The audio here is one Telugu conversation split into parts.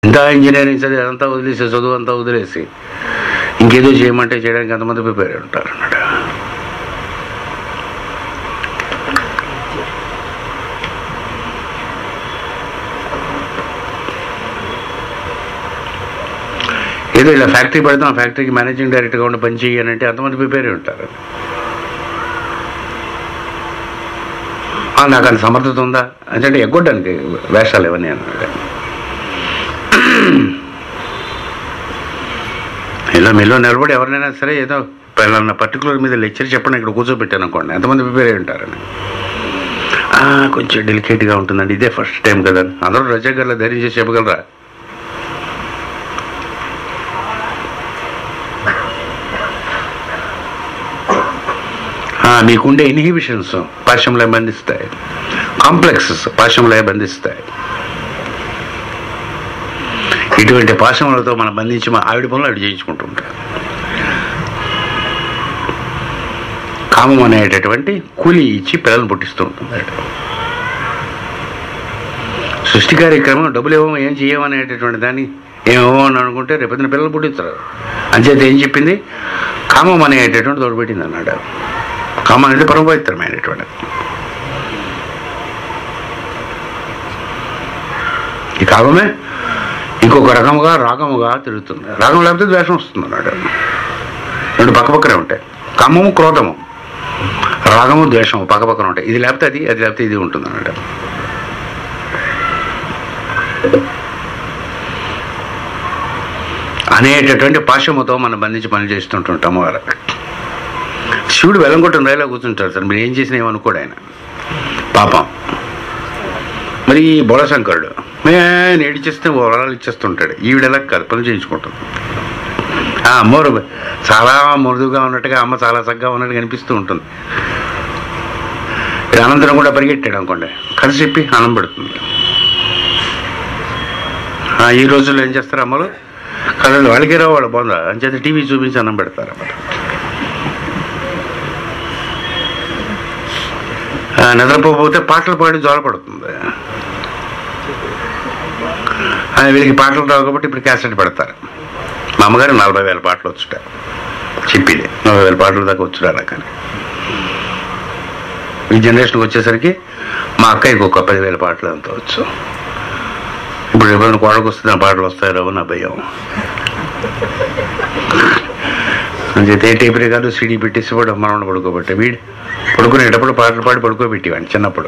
ఇంత ఇంజనీరింగ్ చదివి అదంతా వదిలేసి చదువు అంతా వదిలేసి ఇంకేదో చేయమంటే చేయడానికి ఎంతమంది ప్రిపేర్ అయి ఉంటారు అన్నమాట ఏదో ఇలా ఫ్యాక్టరీ పెడతాం ఆ ఫ్యాక్టరీకి మేనేజింగ్ డైరెక్టర్గా ఉండి పని చేయాలంటే అంతమంది ప్రిపేర్ అయి ఉంటారు ఆ, నాకు అంత సమర్థత ఉందా అంటే ఎగ్గొట్టడానికి వేషాలు ఇవన్నీ అన్నాడు ఇలా మీలో నిలబడి ఎవరినైనా సరే ఏదో పలానా పర్టికులర్ మీద లెక్చర్ చెప్పండి ఇక్కడ కూర్చోబెట్టాను అనుకోండి ఎంతమంది ప్రిపేర్ అయి ఉంటారని "ఆ, కొంచెం డెలికేట్గా ఉంటుందండి ఇదే ఫస్ట్ టైం కదా అందరూ రజా గారిలో ధైర్యం చేసి చెప్పగలరా ఆ, మీకుండే ఇన్హిబిషన్స్ పాశ్యంలో బంధిస్తాయి కాంప్లెక్సెస్ పాశ్యంలో బంధిస్తాయి ఇటువంటి పాశములతో మనం బంధించి మా ఆవిడ పనులు ఆవిడ చేయించుకుంటుంటారు కామం అనేటటువంటి కూలి ఇచ్చి పిల్లల్ని పుట్టిస్తూ ఉంటుంది ఆవిడ. సృష్టి కార్యక్రమం డబ్బులు ఇవ్వము ఏం చేయమనేటటువంటి దాన్ని ఏమేమో అని అనుకుంటే రేపొద్దున పిల్లలు పుట్టిస్తారు అంచేత ఏం చెప్పింది కామం అనేటటువంటి తోడుపెట్టింది అన్నాడు కామం అనేది పరమపవిత్రమైనటువంటి ఈ కామమే ఇంకొక రకముగా రాగముగా తిరుగుతుంది రాగం లేకపోతే ద్వేషం వస్తుంది అన్నాడు రెండు పక్క పక్కనే ఉంటాయి కామము క్రోధము రాగము ద్వేషము పక్క పక్కన ఉంటాయి ఇది లేకపోతే అది అది లేకపోతే ఇది ఉంటుంది అన్నాడు అనేటటువంటి పాశముతో మనం బంధించి పని చేస్తుంటుంటాము వారు శివుడు వెలంకొట్టిన రైలో కూర్చుంటాడు సార్ మీరు ఏం చేసినా ఏమనుకోడు ఆయన పాపం మరి ఈ బోళశంకరుడు నేను ఏడిచేస్తే వరాలు ఇచ్చేస్తుంటాడు ఈవిడ ఎలా కాదు పని చేయించుకుంటుంది ఆ అమ్మోరు చాలా మృదువుగా ఉన్నట్టుగా అమ్మ చాలా చక్కగా ఉన్నట్టు కనిపిస్తూ ఉంటుంది ఇక అనంతరం కూడా పరిగెట్టాడు అనుకోండి కలిసి చెప్పి అన్నం పెడుతుంది ఆ, ఈ రోజుల్లో ఏం చేస్తారు అమ్మలు కదండి వాళ్ళకి రావు వాళ్ళు బాగుందా అంచేత టీవీ చూపించి అన్నం పెడతారు అన్నమాట ఆ, నిద్రపోతే పాటలు పాడి జోలపడుతుంది ఆ, వీళ్ళకి పాటలు రావు కాబట్టి ఇప్పుడు క్యాసెట్ పెడతారు మా అమ్మగారు నలభై వేల పాటలు వచ్చుట చెప్పిది నలభై వేల పాటలు దాకా వచ్చురా కానీ ఈ జనరేషన్కి వచ్చేసరికి మా అక్కయ్యకి ఒక పదివేల పాటలు అంత వచ్చు ఇప్పుడు ఎవరైనా కోడకు వస్తే నా పాటలు వస్తాయో నా భయం అంచేతే ఏ టేప్ కాదు సీడీ పెట్టేసి కూడా మనం పడుకోబట్టే వీడు పడుకునేటప్పుడు పాటలు పాడి పడుకోబెట్టేవాడిని చిన్నప్పుడు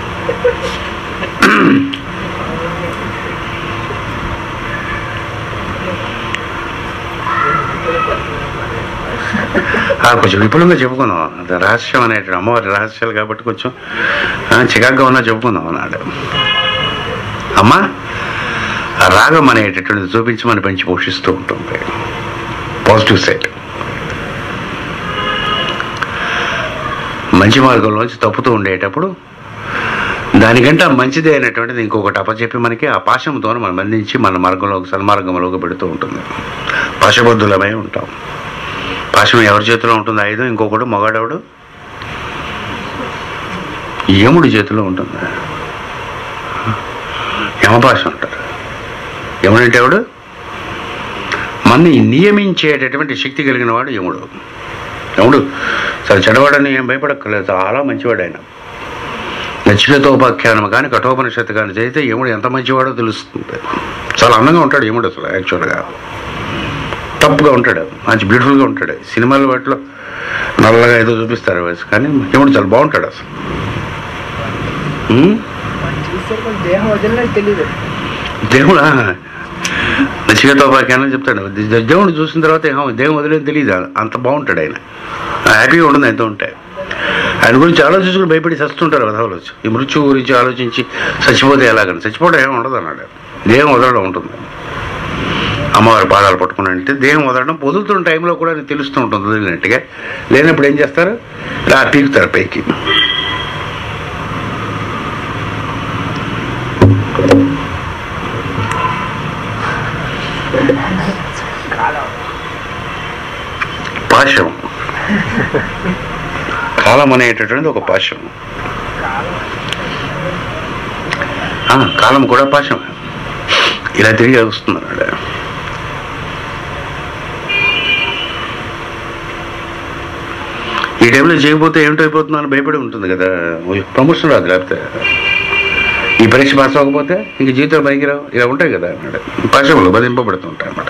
ఆ, కొంచెం విపులంగా చెప్పుకుందాం అది రహస్యం అనేటువంటి అమ్మవారి రహస్యాలు కాబట్టి కొంచెం ఆ, చికాగ్గా ఉన్నా చెప్పుకుందాం అన్నాడు అమ్మా ఆ రాగం అనేటటువంటిది చూపించి మన పెంచి పోషిస్తూ ఉంటుంది పాజిటివ్ సైడ్ మంచి మార్గంలోంచి తప్పుతూ ఉండేటప్పుడు దానికంటే మంచిది అయినటువంటిది ఇంకొకటి అప్పచెప్పి మనకి ఆ పాశంతో మనం బంధించి మన మార్గంలోకి సన్మార్గంలోకి పెడుతూ ఉంటుంది పాశబద్ధులమై ఉంటాం పాశం ఎవరి చేతిలో ఉంటుంది ఆయుధం ఇంకొకడు మగాడవుడు యముడి చేతిలో ఉంటుంది యమపాశం అంటారు యముడంటే ఎవడు మన్ని నియమించేటటువంటి శక్తి కలిగిన వాడు యముడు యముడు సరే చెడవాడని ఏం భయపడక్కర్లేదు చాలా మంచివాడు ఆయన నచ్చిలతోపాఖ్యానం కానీ కఠోపనిషత్తు కానీ చదివితే యముడు ఎంత మంచివాడో తెలుస్తుంది చాలా అందంగా ఉంటాడు యముడు అసలు యాక్చువల్గా తప్పుగా ఉంటాడు మంచి బ్యూటిఫుల్గా ఉంటాడు సినిమాల వాటిలో నల్లగా ఏదో చూపిస్తారు వయసు కానీ యముడు చాలా బాగుంటాడు అసలు ఉమ్? చూస్తే కొంచెం దేహం వదిలినట్టు తెలియదు దేవుడు నచికేతోపాఖ్యానం చెప్తాడు దే- దేవుడు చూసిన తర్వాత ఏమో దేవుడు వదిలేదు తెలియదు అంత బాగుంటాడు ఆయన హ్యాపీగా ఉండదు ఎంత ఉంటాయి ఆయన గురించి ఆలోచించుకుని భయపడి చస్తుంటారు వధవులు వచ్చి ఈ మృత్యు గురించి ఆలోచించి చచ్చిపోతే ఎలాగని చచ్చిపోవడం ఏమి ఉండదు అన్నాడు దేహం వదలడం ఉంటుంది అమ్మవారి పాదాలు పట్టుకున్నట్టే దేహం వదలడం వదులుతున్న టైంలో కూడా నీకు తెలుస్తూ ఉంటుంది వదిలినట్టుగా లేనప్పుడు ఏం చేస్తారు ఇలా పీకుతారు పైకి పాశం కాలం అనేటటువంటిది ఒక పాశం ఆ, కాలం కూడా పాశం ఇలా తిరిగి వస్తుంది అన్నాడు ఈ టైంలో చేయకపోతే ఏమిటైపోతుందో అని భయపడి ఉంటుంది కదా ప్రమోషన్ రాదు లేకపోతే ఈ పరీక్ష పాస్ అవ్వకపోతే ఇంక జీవితం పనికిరావు ఇలా ఉంటాయి కదా అన్నాడు పరీక్షలు బదింపబడుతుంటాయి అన్నమాట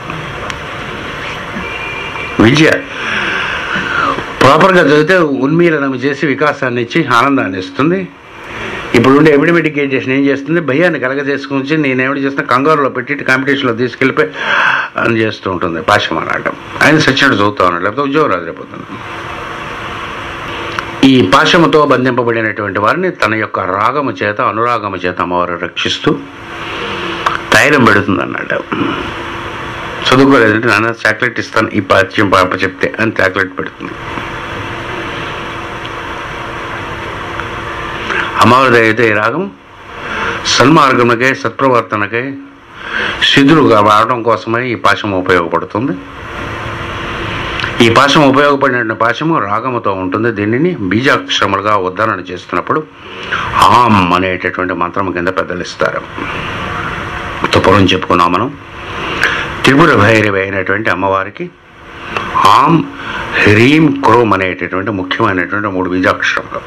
విద్య ప్రాపర్గా చదివితే ఉన్మీలనం చేసి వికాసాన్ని ఇచ్చి ఆనందాన్ని ఇస్తుంది ఇప్పుడు ఉండే ఎపిడమిక్ ఎడ్యుకేషన్ ఏం చేస్తుంది భయాన్ని కలగజేసుకుని నేనేమిటి చేస్తున్నా కంగారులో పెట్టి కాంపిటీషన్లో తీసుకెళ్ళిపోయి అని చేస్తూ ఉంటుంది పాశం అనడం ఆయన సచ్చినట్టు చదువుతా ఉన్నాడు లేకపోతే ఉద్యోగం రాజరైపోతుంది ఈ పాశముతో బంధింపబడినటువంటి వారిని తన యొక్క రాగము చేత అనురాగము చేత అమ్మవారు రక్షిస్తూ తైలం పెడుతుంది అన్నాడు చదువుకోలేదంటే నాన్న చాక్లెట్ ఇస్తాను ఈ పాత్యం పాప చెప్తే అని చాక్లెట్ పెడుతుంది అమ్మవారి అయితే ఈ రాగం సన్మార్గమునకై సత్ప్రవర్తనకై సిద్ధులుగా రావడం కోసమై ఈ పాశం ఉపయోగపడుతుంది ఈ పాశం ఉపయోగపడిన పాశము రాగముతో ఉంటుంది దీనిని బీజాక్షరములుగా ఉద్ధరణ చేస్తున్నప్పుడు ఆమ్ అనేటటువంటి మంత్రం కింద పెద్దలు ఇస్తారు పూర్వం చెప్పుకున్నాం మనం త్రిపుర భైరవి అయినటువంటి అమ్మవారికి ఆమ్ హ్రీం క్రోమ్ అనేటటువంటి ముఖ్యమైనటువంటి మూడు బీజాక్షరములు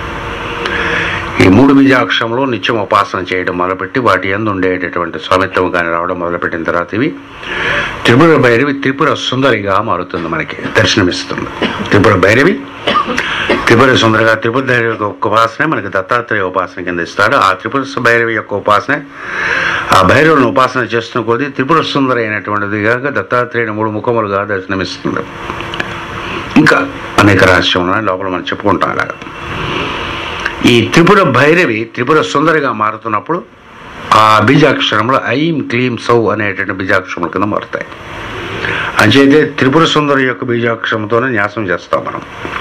ఈ మూడు బీజాక్షరంలో నిత్యం ఉపాసన చేయడం మొదలుపెట్టి వాటి ఎందు ఉండేటటువంటి స్వామిత్వం కానీ రావడం మొదలుపెట్టిన తర్వాత ఇవి త్రిపుర భైరవి త్రిపుర సుందరిగా మారుతుంది మనకి దర్శనమిస్తుంది త్రిపుర భైరవి త్రిపుర సుందరిగా త్రిపుర భైరవి యొక్క ఉపాసనే మనకి దత్తాత్రేయ ఉపాసన కింద ఇస్తాడు ఆ త్రిపుర భైరవి యొక్క ఉపాసనే ఆ భైరవుని ఉపాసన చేస్తున్న కొద్దీ త్రిపుర సుందరి అయినటువంటిదిగా దత్తాత్రేయుని మూడు ముఖములుగా దర్శనమిస్తుంది ఇంకా అనేక రహస్యం ఉన్నాయి లోపల మనం చెప్పుకుంటాం అలాగా ఈ త్రిపుర భైరవి త్రిపుర సుందరిగా మారుతున్నప్పుడు ఆ బీజాక్షరంలో ఐం క్లీం సౌ అనేటువంటి బీజాక్షరముల కింద మారుతాయి అంచేతే త్రిపుర సుందరి యొక్క బీజాక్షరంతోనే న్యాసం చేస్తాం మనం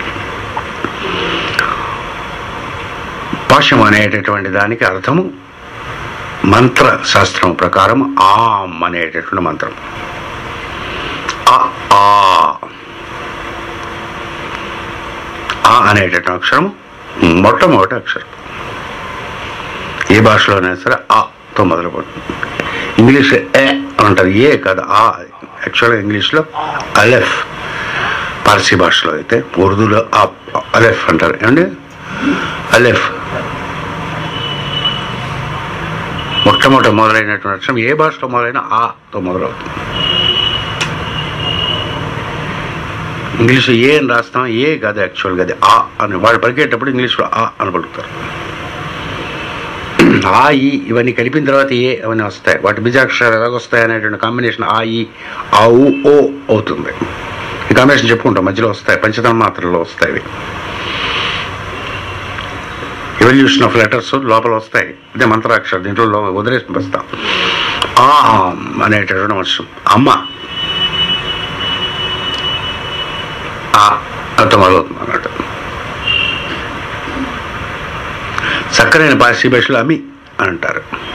పాశం అనేటటువంటి దానికి అర్థము మంత్ర శాస్త్రం ప్రకారం ఆమ్ అనేటటువంటి మంత్రం ఆ ఆ ఆ అనేటటువంటి అక్షరం మొట్టమొదటి అక్షరం ఏ భాషలోనైనా సరే ఆతో మొదలుపడుతుంది ఇంగ్లీష్ ఏ అంటారు ఏ కాదు ఆ యాక్చువల్గా ఇంగ్లీష్లో అలెఫ్ పార్సీ భాషలో అయితే ఉర్దూలో ఆ అలెఫ్ అంటారు ఏమండి అలెఫ్ మొట్టమొదటి మొదలైనటువంటి అక్షరం ఏ భాషలో మొదలైన ఆతో మొదలవుతుంది ఇంగ్లీష్ ఏ అని రాస్తాం ఏ కాదు యాక్చువల్గా అది ఆ అని వాళ్ళు పలికేటప్పుడు ఇంగ్లీష్లో ఆ అని పలుకుతారు ఆ ఈ ఇవన్నీ కలిపిన తర్వాత ఏ అవన్నీ వస్తాయి వాటి బీజాక్షరాలు ఎలాగ వస్తాయి అనేటువంటి కాంబినేషన్ ఆ ఈ ఆ ఊ ఓ అవుతుంది ఈ కాంబినేషన్ చెప్పుకుంటాం మధ్యలో వస్తాయి పంచతన మాత్రలో వస్తాయి ఇవి ఎవల్యూషన్ ఆఫ్ లెటర్స్ లోపల వస్తాయి ఇదే మంత్రాక్షరం దీంట్లో లో- వదిలేసి వస్తాం ఆ అనేటటువంటి వర్షం అమ్మ ఆ అంత మొదలవుతుంది అన్నట్టు చక్కనైన పార్సీ భాషలో అమి అని అంటారు